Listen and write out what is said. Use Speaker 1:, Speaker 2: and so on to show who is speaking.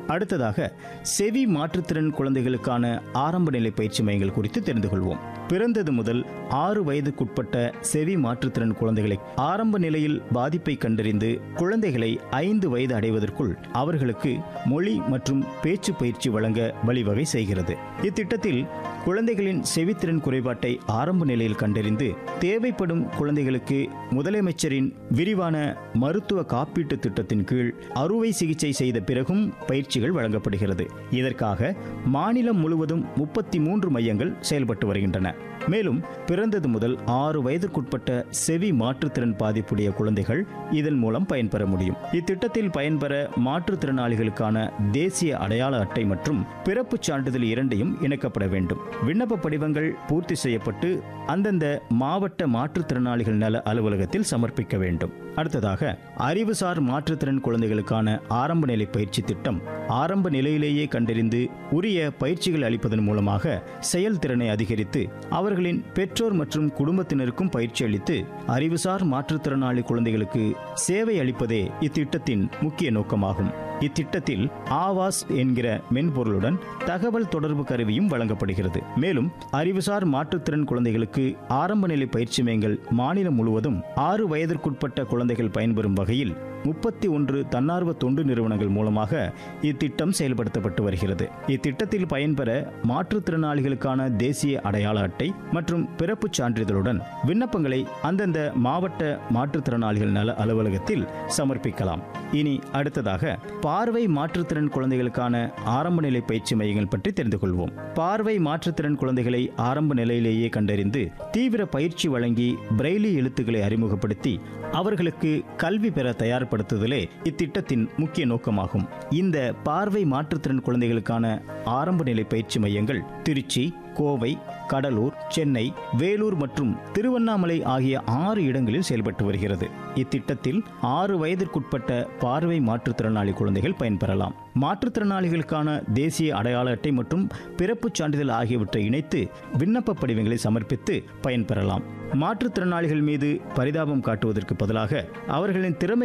Speaker 1: அடுத்ததாக செவி மாற்றுத்திறன் குழந்தைகளுக்கான ஆரம்ப நிலை பயிற்சி மையங்கள் குறித்து தெரிந்து கொள்வோம் பிறந்தது முதல் ஆறு வயதுக்குட்பட்ட செவி மாற்றுத்திறன் குழந்தைகளை ஆரம்ப நிலையில் பாதிப்பை கண்டறிந்து குழந்தைகளை ஐந்து வயது அடைவதற்குள் அவர்களுக்கு மொழி மற்றும் பேச்சு பயிற்சி வழங்க வழிவகை செய்கிறது இத்திட்டத்தில் குழந்தைகளின் செவித்திறன் குறைபாட்டை ஆரம்ப நிலையில் கண்டறிந்து தேவைப்படும் குழந்தைகளுக்கு முதலமைச்சரின் விரிவான மருத்துவ காப்பீட்டு திட்டத்தின் கீழ் அறுவை சிகிச்சை செய்த பிறகும் பயிற்சிகள் வழங்கப்படுகிறது இதற்காக மாநிலம் முழுவதும் முப்பத்தி மூன்று மையங்கள் செயல்பட்டு வருகின்றன மேலும் பிறந்தது முதல் ஆறு வயதிற்குட்பட்ட செவி மாற்றுத்திறன் பாதிப்புடைய குழந்தைகள் இதன் மூலம் பயன்பெற முடியும் இத்திட்டத்தில் பயன்பெற மாற்றுத்திறனாளிகளுக்கான தேசிய அடையாள அட்டை மற்றும் பிறப்புச் சான்றிதழ் இரண்டையும் இணைக்கப்பட வேண்டும் விண்ணப்ப படிவங்கள் பூர்த்தி செய்யப்பட்டு அந்தந்த மாவட்ட மாற்றுத்திறனாளிகள் நல அலுவலகத்தில் சமர்ப்பிக்க வேண்டும் அடுத்ததாக அறிவுசார் மாற்றுத்திறன் குழந்தைகளுக்கான ஆரம்ப நிலை பயிற்சி திட்டம் ஆரம்ப நிலையிலேயே கண்டறிந்து உரிய பயிற்சிகள் அளிப்பதன் மூலமாக செயல்திறனை அதிகரித்து அவர்களின் பெற்றோர் மற்றும் குடும்பத்தினருக்கும் பயிற்சி அளித்து அறிவுசார் மாற்றுத்திறனாளி குழந்தைகளுக்கு சேவை அளிப்பதே இத்திட்டத்தின் முக்கிய நோக்கமாகும் இத்திட்டத்தில் ஆவாஸ் என்கிற மென்பொருளுடன் தகவல் தொடர்பு கருவியும் வழங்கப்படுகிறது மேலும் அறிவுசார் மாற்றுத்திறன் குழந்தைகளுக்கு ஆரம்ப நிலை பயிற்சி மையங்கள் மாநிலம் முழுவதும் ஆறு வயதிற்குட்பட்ட குழந்தைகள் பயன்பெறும் வகையில் முப்பத்தி ஒன்று தன்னார்வ தொண்டு நிறுவனங்கள் மூலமாக இத்திட்டம் செயல்படுத்தப்பட்டு வருகிறது இத்திட்டத்தில் பயன்பெற மாற்றுத்திறனாளிகளுக்கான தேசிய அடையாள அட்டை மற்றும் பிறப்புச் சான்றிதழுடன் விண்ணப்பங்களை அந்தந்த மாவட்ட மாற்றுத்திறனாளிகள் நல அலுவலகத்தில் சமர்ப்பிக்கலாம் இனி அடுத்ததாக பார்வை மாற்றுத்திறன் குழந்தைகளுக்கான ஆரம்ப நிலை பயிற்சி மையங்கள் பற்றி தெரிந்து கொள்வோம் பார்வை மாற்றுத்திறன் குழந்தைகளை ஆரம்ப நிலையிலேயே கண்டறிந்து தீவிர பயிற்சி வழங்கி பிரெய்லி எழுத்துக்களை அறிமுகப்படுத்தி அவர்களுக்கு கல்வி பெற தயார்படுத்துதலே இத்திட்டத்தின் முக்கிய நோக்கமாகும் இந்த பார்வை மாற்றுத்திறன் குழந்தைகளுக்கான ஆரம்ப நிலை பயிற்சி மையங்கள் திருச்சி கோவை கடலூர் சென்னை வேலூர் மற்றும் திருவண்ணாமலை ஆகிய ஆறு இடங்களில் செயல்பட்டு வருகிறது இத்திட்டத்தில் ஆறு வயதிற்குட்பட்ட பார்வை மாற்றுத்திறனாளி குழந்தைகள் பயன்பெறலாம் மாற்றுத்திறனாளிகளுக்கான தேசிய அடையாள அட்டை மற்றும் பிறப்புச் சான்றிதழ் ஆகியவற்றை இணைத்து விண்ணப்ப படிவங்களை சமர்ப்பித்து பயன்பெறலாம் மாற்றுத்திறனாளிகள் மீது பரிதாபம் காட்டுவதற்கு பதிலாக அவர்களின் திறமை